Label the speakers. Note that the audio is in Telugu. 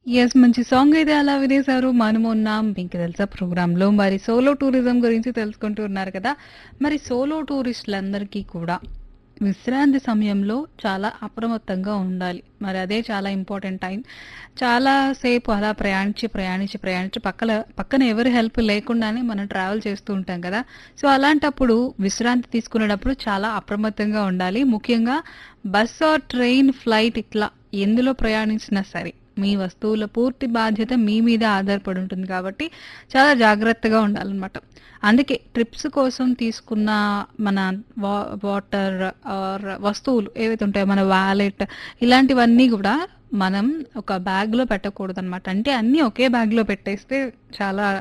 Speaker 1: యెస్. మంచి సాంగ్ అయితే అలా వినేశారు. మనమున్నాం మీకు తెలుసా ప్రోగ్రామ్‌లో. మరి సోలో టూరిజం గురించి తెలుసుకుంటూ ఉన్నారు కదా! మరి సోలో టూరిస్టులందరికీ కూడా విశ్రాంతి సమయంలో చాలా అప్రమత్తంగా ఉండాలి. మరి అదే చాలా ఇంపార్టెంట్ టైం. చాలా సేపు అలా ప్రయాణించి, ప్రయాణించి, ప్రయాణించి పక్కల పక్కన ఎవరి హెల్ప్ లేకుండానే మనం ట్రావెల్ చేస్తూ ఉంటాం కదా! సో, అలాంటప్పుడు విశ్రాంతి తీసుకునేటప్పుడు చాలా అప్రమత్తంగా ఉండాలి. ముఖ్యంగా బస్ ఆర్ ట్రైన్, ఫ్లైట్ ఇట్లా ఎందులో ప్రయాణించినా సరే మీ వస్తువుల పూర్తి బాధ్యత మీ మీదే ఆధారపడి ఉంటుంది కాబట్టి చాలా జాగ్రత్తగా ఉండాలనమాట. అందుకే ట్రిప్స్ కోసం తీసుకున్న మన వా వాటర్ ఆర్ వస్తువులు ఏవైతే ఉంటాయో మన వాలెట్ ఇలాంటివన్నీ గూడా మనం ఒక బ్యాగ్‌లో పెట్టకూడదనమాట. అంటే అన్నీ ఒకే బ్యాగ్‌లో పెట్టేస్తే చాలా